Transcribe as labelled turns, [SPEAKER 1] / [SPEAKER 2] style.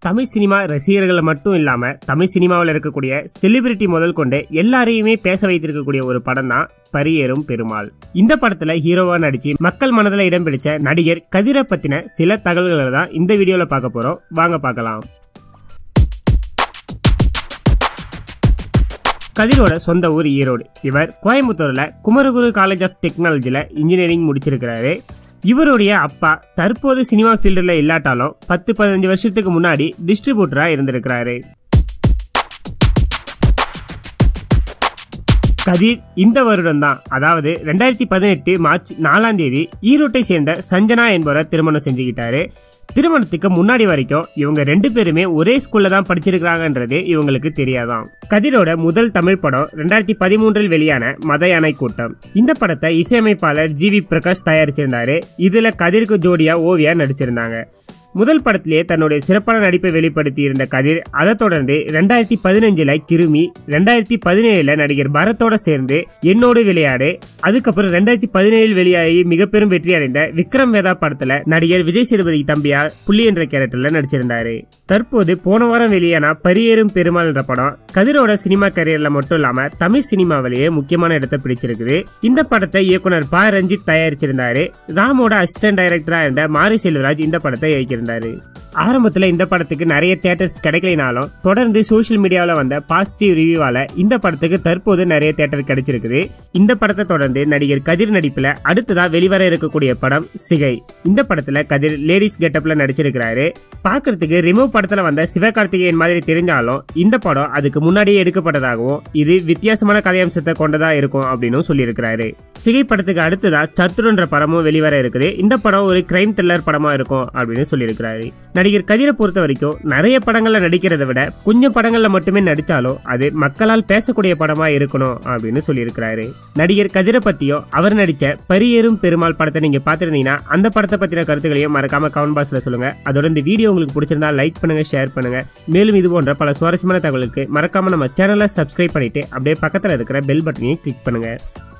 [SPEAKER 1] Tamil cinema ரசிகர்களை மட்டும் இல்லாம தமிழ் சினிமாவில் இருக்கக்கூடிய செலிபிரிட்டி முதல் கொண்டு எல்லாரையுமே பேச வைத்திருக்கக்கூடிய ஒரு படம் தான் பரியேறும் பெருமாள் இந்த படத்துல ஹீரோவா நடிச்சு மக்கள் மனதில் இடம் பிடிச்ச நடிகர் கதிரை பத்தின சில தகவல்களை தான் இந்த வீடியோல பார்க்க போறோம் வாங்க பார்க்கலாம் கதிரோட சொந்த ஊர் ஈரோடு இவர் கோயம்புத்தூர்ல குமரகுரு காலேஜ் ஆஃப் டெக்னாலஜில இன்ஜினியரிங் முடிச்சிருக்கிறாரு இவருடைய அப்பா தற்போது சினிமா ஃபீல்டில் இல்லாட்டாலும் பத்து பதினஞ்சு வருஷத்துக்கு முன்னாடி டிஸ்ட்ரிபியூட்டரா இருந்திருக்கிறாரு கதிர் இந்த வருடம் தான் அதாவது ரெண்டாயிரத்தி பதினெட்டு மார்ச் நாலாம் தேதி ஈரோட்டை சேர்ந்த சஞ்சனா என்பவரை திருமணம் செஞ்சுக்கிட்டாரு திருமணத்துக்கு முன்னாடி வரைக்கும் இவங்க ரெண்டு பேருமே ஒரே ஸ்கூல்ல தான் படிச்சிருக்காங்கன்றது இவங்களுக்கு தெரியாதாம் கதிரோட முதல் தமிழ் படம் ரெண்டாயிரத்தி பதிமூன்றில் வெளியான மத யானை கூட்டம் இந்த படத்தை இசையமைப்பாளர் ஜி வி பிரகாஷ் தயாரிச்சிருந்தாரு இதுல கதிருக்கு ஜோடியா ஓவியா நடிச்சிருந்தாங்க முதல் படத்திலேயே தன்னுடைய சிறப்பான நடிப்பை வெளிப்படுத்தி இருந்த கதிர் அதை தொடர்ந்து ரெண்டாயிரத்தி பதினஞ்சுல கிருமி ரெண்டாயிரத்தி பதினேழுல நடிகர் பரத்தோட சேர்ந்து என்னோடு விளையாடு அதுக்கப்புறம் ரெண்டாயிரத்தி பதினேழில் வெளியாகி மிக பெரும் வெற்றி அடைந்த விக்ரம் வேதா படத்துல நடிகர் விஜய் சேதுபதி தம்பியா புள்ளி என்ற கேரக்டர்ல நடிச்சிருந்தாரு தற்போது போன வாரம் வெளியான பரியேறும் பெருமாள் என்ற படம் கதிரோட சினிமா கரியர்ல மட்டும் இல்லாம தமிழ் சினிமாவிலேயே முக்கியமான இடத்தை பிடிச்சிருக்குது இந்த படத்தை இயக்குனர் ப ரஞ்சித் தயாரிச்சிருந்தாரு ராமோட அசிஸ்டன்ட் டைரக்டரா இருந்த மாரி செல்வராஜ் இந்த படத்தை இயக்கியிருந்தாரு ஆரம்பத்துல இந்த படத்துக்கு நிறைய தியேட்டர்ஸ் கிடைக்கலினாலும் தொடர்ந்து சோஷியல் மீடியாவில் வந்த பாசிட்டிவ் ரிவ்யூவால இந்த படத்துக்கு தற்போது நிறைய தியேட்டர் கிடைச்சிருக்குது இந்த படத்தை தொடர்ந்து நடிகர் கதிர் நடிப்புல அடுத்ததா வெளிவர இருக்கக்கூடிய படம் சிகை இந்த படத்துல கதிர் லேடிஸ் கெட்டப்ல நடிச்சிருக்கிறாரு பாக்குறதுக்கு ரிமூவ் படத்துல வந்த சிவகார்த்திகேயன் மாதிரி தெரிஞ்சாலும் இந்த படம் அதுக்கு முன்னாடியே எடுக்கப்பட்டதாகவும் இது வித்தியாசமான கதையம்சத்தை கொண்டதா இருக்கும் அப்படின்னு சொல்லியிருக்கிறாரு சிகை படத்துக்கு அடுத்ததா சத்ருன்ற படமும் வெளிவர இருக்குது இந்த படம் ஒரு கிரைம் த்ரில்லர் படமா இருக்கும் அப்படின்னு சொல்லியிருக்கிறாரு நடிகர் கதிரை பொறுத்த வரைக்கும் நிறைய படங்கள்ல நடிக்கிறதை விட கொஞ்சம் படங்கள்ல மட்டுமே நடிச்சாலும் அது மக்களால் பேசக்கூடிய படமா இருக்கணும் அப்படின்னு சொல்லியிருக்கிறாரு நடிகர் கதிரை பத்தியும் அவர் நடிச்ச பரியேறும் பெருமாள் படத்தை நீங்க பாத்திருந்தீங்கன்னா அந்த படத்தை பத்தின கருத்துக்களையும் மறக்காம கமெண்ட் பாக்ஸ்ல சொல்லுங்க அதோட இந்த வீடியோ உங்களுக்கு பிடிச்சிருந்தா லைக் பண்ணுங்க ஷேர் பண்ணுங்க மேலும் இது போன்ற பல சுவாரஸ்யமான தகவலுக்கு மறக்காம நம்ம சேனலை சப்ஸ்கிரைப் பண்ணிட்டு அப்படியே பக்கத்துல இருக்கிற பெல் பட்டனையும் கிளிக் பண்ணுங்க